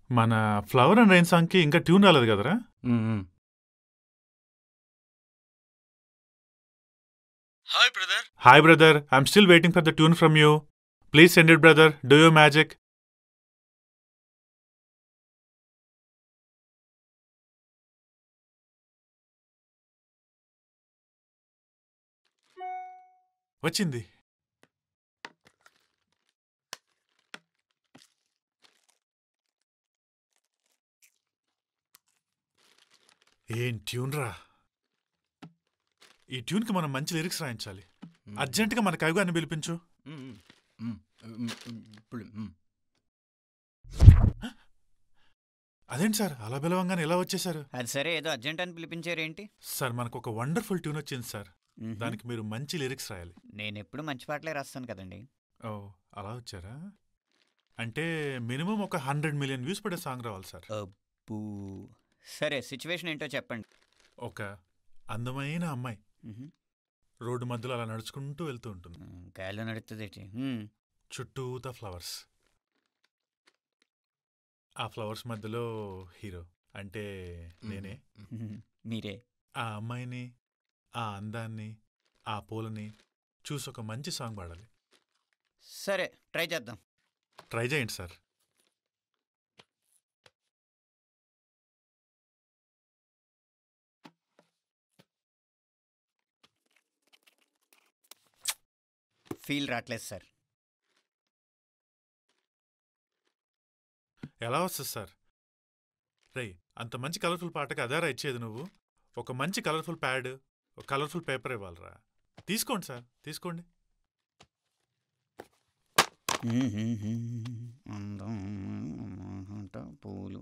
మన flower and rain సాంగ్కి ఇంకా ట్యూన్ రాలేదు కదరా hi brother hi brother I'm still waiting for the tune from you please send it brother do you magic వచ్చింది ఏం tune రా ఈ ట్యూన్కి మనం మంచి లిరిక్స్ రాయించాలి అర్జెంటుగా మన కవిగారిని పిలిపించు ఇప్పుడు మ్. అదేంటి సార్ అలా పిలవంగానే ఎలా వచ్చేసారు అది సరే ఏదో అర్జెంట్ అని పిలిపించారేంటి సార్ మనకు ఒక వండర్ఫుల్ ట్యూన్ వచ్చింది సార్ మ్హూ. దానికి మీరు మంచి లిరిక్స్ రాయాలి నేను ఎప్పుడు మంచి పాటలే రాస్తాను కదండి ఓ అలా వచ్చారా అంటే మినిమం ఒక హండ్రెడ్ మిలియన్ వ్యూస్ పడే సాంగ్ రావాలి సార్ అబ్బూ సరే సిచ్యువేషన్ ఏంటో చెప్పండి ఒక అందమైన అమ్మాయి మ్హూ. రోడ్డు మధ్యలో అలా నడుచుకుంటూ వెళ్తూ ఉంటుంది మ్, గాలిలో నడుస్తుంది చుట్టూతా ఫ్లవర్స్ ఆ ఫ్లవర్స్ మధ్యలో హీరో అంటే నేనే మీరే ఆ అమ్మాయిని ఆ అందాన్ని ఆ పూలని చూసి ఒక మంచి సాంగ్ పాడాలి సరే ట్రై చేద్దాం ట్రై చేయండి సార్ ఫీల్ రావట్లేదు సార్ ఎలా వస్తుంది సార్ రేయ్ అంత మంచి కలర్ఫుల్ పాటకి అదారా ఇచ్చేది నువ్వు ఒక మంచి కలర్ఫుల్ ప్యాడ్ ఒక కలర్ఫుల్ పేపర్ ఇవ్వాలిరా తీసుకోండి సార్ తీసుకోండి అందం మాట పూలు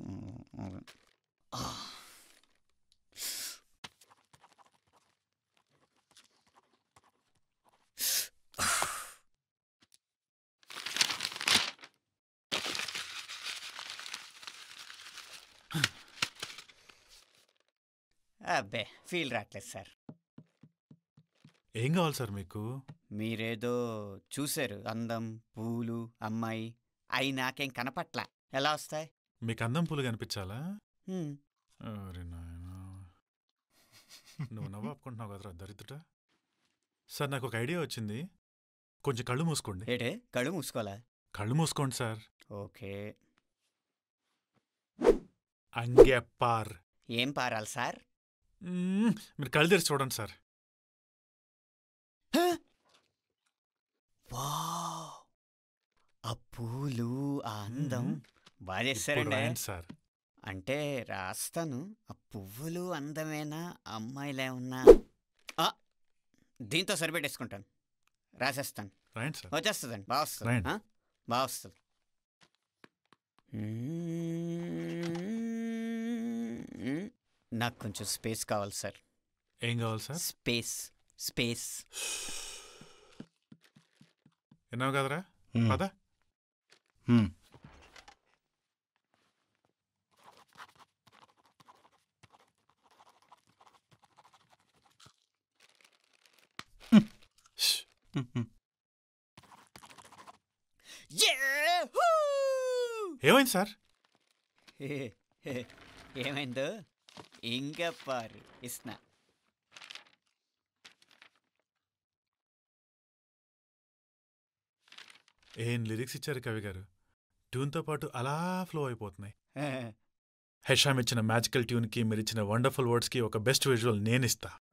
అబ్బే ఫీల్ రావట్లేదు సార్ ఏం కావాలి సార్ మీకు మీరేదో చూశారు అందం పూలు అమ్మాయి అయి నాకేం కనపట్ల ఎలా వస్తాయి మీకు అందం పూలు కనిపించాలా హ్మ్. అరే నాయనా నువ్వు నవ్వు ఆపుకుంటున్నావు కదరా దరిద్రుడా సార్ నాకు ఒక ఐడియా వచ్చింది కొంచెం కళ్ళు మూసుకోండి ఏటే కళ్ళు మూసుకోవాలా కళ్ళు మూసుకోండి సార్ ఓకే అంగెప్పార్ ఏం పారాలి సార్ మ్మ్, మీరు కళ్ళు తెరిచి చూడండి సార్ వావ్! ఆ పూలు ఆ అందం మ్మ్. బాగా ఇప్పుడు చేస్తారండి రాయండి సార్ అంటే రాస్తాను ఆ పువ్వులు అందమేనా అమ్మాయిలే ఉన్నా ఆ, దీంతో సరిపెట్టేసుకుంటాను రాసేస్తాను రాయండి సార్ వచ్చేస్తుందండి బాగా వస్తుంది Right. ఆ? బాగా వస్తుంది మ్మ్. నాకు కొంచెం స్పేస్ కావాలి సార్ ఏం కావాలి సార్ స్పేస్ స్పేస్ విన్నావు కదరా మ్మ్. పద మ్మ్. ష్. మ్మ్. ఏమైంది సార్ ఏమైందో ఇంకా పారు ఇస్తున్నా ఏం లిరిక్స్ ఇచ్చారు కవి గారు ట్యూన్తో పాటు అలా ఫ్లో అయిపోతున్నాయి హెషామ్ ఇచ్చిన మ్యాజికల్ ట్యూన్కి మీరు ఇచ్చిన వండర్ఫుల్ వర్డ్స్కి ఒక బెస్ట్ విజువల్ నేను ఇస్తా